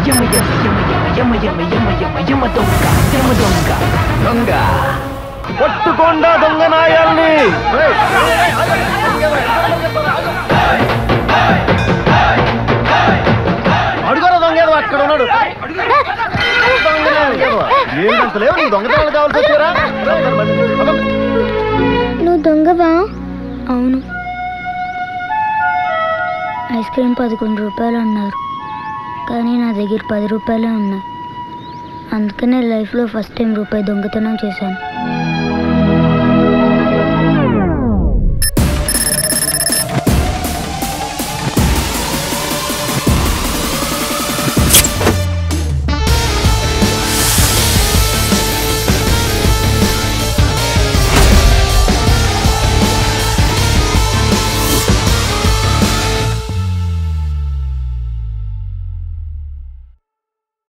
యమ యమ యమ యమ యమ యమ యమ యమ దొంగ యమ దొంగ దొంగ పట్టుకోండా దొంగ నాయాల్ని అడుగురా దొంగ ఏదో అక్కడ ఉన్నాడు దొంగ నాయాలు. ఏంటంత లేవు నీకు దొంగతనాలు కావాల్సి వచ్చారా నువ్వు దొంగవా అవును ఐస్ క్రీమ్ పదకొండు రూపాయలు అన్నారు కానీ నా దగ్గర పది రూపాయలే ఉన్నాయి అందుకనే లైఫ్లో ఫస్ట్ టైం రూపాయి దొంగతనం చేశాను